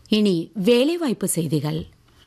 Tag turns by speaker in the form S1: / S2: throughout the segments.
S1: இனி வேலைவாய்ப்பு செய்திகள்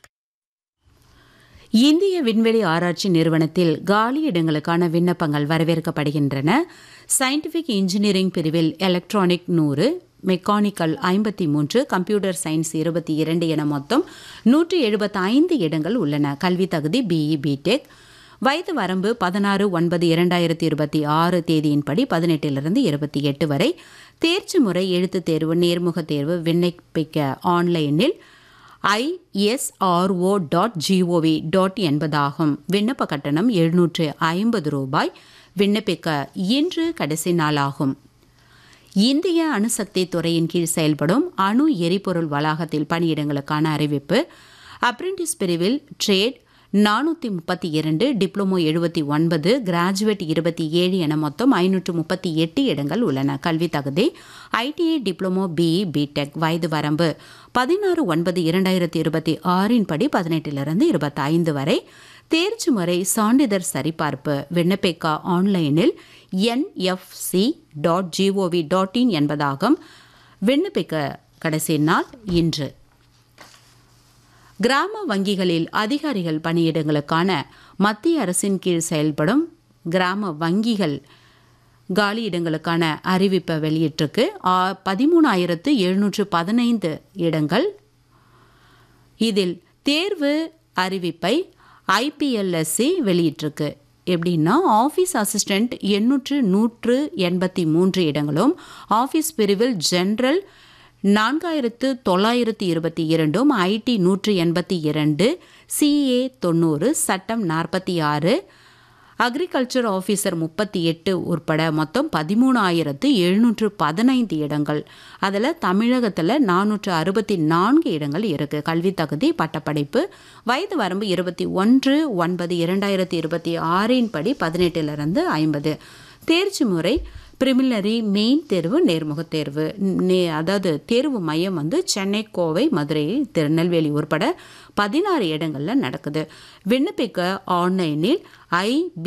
S1: இந்திய விண்வெளி ஆராய்ச்சி நிறுவனத்தில் காலி இடங்களுக்கான விண்ணப்பங்கள் வரவேற்கப்படுகின்றன சயின்டிஃபிக் இன்ஜினியரிங் பிரிவில் எலக்ட்ரானிக் நூறு மெக்கானிக்கல் ஐம்பத்தி மூன்று கம்ப்யூட்டர் சயின்ஸ் இருபத்தி இரண்டு என மொத்தம் நூற்றி எழுபத்தி ஐந்து இடங்கள் உள்ளன கல்வி தகுதி பிஇ பிடெக் வயது வரம்பு பதினாறு ஒன்பது இரண்டாயிரத்தி இருபத்தி ஆறு தேதியின்படி பதினெட்டிலிருந்து இருபத்தி எட்டு வரை தேர்ச்சி முறை எழுத்துத் தேர்வு நேர்முக தேர்வு விண்ணப்பிக்க ஆன்லைனில் ஐஎஸ்ஆர்ஓ டாட் ஜிஓவி டாட் என்பதாகும் விண்ணப்ப கட்டணம் எழுநூற்று ஐம்பது ரூபாய் விண்ணப்பிக்க இன்று கடைசி நாளாகும் இந்திய அணுசக்தி துறையின் கீழ் செயல்படும் அணு எரிபொருள் வளாகத்தில் பணியிடங்களுக்கான அறிவிப்பு அப்ரெண்டிஸ் பிரிவில் ட்ரேட் நானூற்றி முப்பத்தி இரண்டு டிப்ளமோ எழுபத்தி ஒன்பது கிராஜுவேட் இருபத்தி ஏழு என மொத்தம் ஐநூற்று முப்பத்தி எட்டு இடங்கள் உள்ளன கல்வி தகுதி ஐடிஐ டிப்ளமோ பிஇ பிடெக் வயது வரம்பு பதினாறு ஒன்பது இரண்டாயிரத்தி இருபத்தி ஆறின் படி பதினெட்டிலிருந்து இருபத்தி ஐந்து வரை தேர்ச்சி முறை சான்றிதழ் சரிபார்ப்பு விண்ணப்பிக்க ஆன்லைனில் NFC dot G O V dot in என்பதாகும் விண்ணப்பிக்க கடைசி நாள் இன்று கிராம வங்கிகளில் அதிகாரிகள் பணியிடங்களுக்கான மத்திய அரசின் கீழ் செயல்படும் கிராம வங்கிகள் காலியிடங்களுக்கான அறிவிப்பை வெளியிட்டிருக்கு பதிமூணாயிரத்து எழுநூற்று பதினைந்து இடங்கள் இதில் தேர்வு அறிவிப்பை ஐபிஎல்எஸ்சி வெளியிட்டிருக்கு எப்படின்னா ஆஃபீஸ் அசிஸ்டண்ட் எண்ணூற்று நூற்று எண்பத்தி மூன்று இடங்களும் ஆஃபீஸ் பிரிவில் ஜென்ரல் நான்காயிரத்து தொள்ளாயிரத்தி இருபத்தி இரண்டும் ஐடி நூற்று எண்பத்தி இரண்டு சிஏ தொண்ணூறு சட்டம் நாற்பத்தி ஆறு அக்ரிகல்ச்சர் ஆஃபீஸர் முப்பத்தி எட்டு உட்பட மொத்தம் பதிமூணாயிரத்து எழுநூற்று பதினைந்து இடங்கள் அதில் தமிழகத்தில் நானூற்று அறுபத்தி நான்கு இடங்கள் இருக்குது கல்வி தகுதி பட்டப்படிப்பு வயது வரம்பு இருபத்தி ஒன்று ஒன்பது இரண்டாயிரத்தி இருபத்தி ஆறின் படி பதினெட்டிலிருந்து ஐம்பது தேர்ச்சி முறை பிரிமிலரி மெயின் தேர்வு நேர்முக தேர்வு நே அதாவது தேர்வு மையம் வந்து சென்னை கோவை மதுரை திருநெல்வேலி உட்பட பதினாறு இடங்களில் நடக்குது விண்ணப்பிக்க ஆன்லைனில் ஐ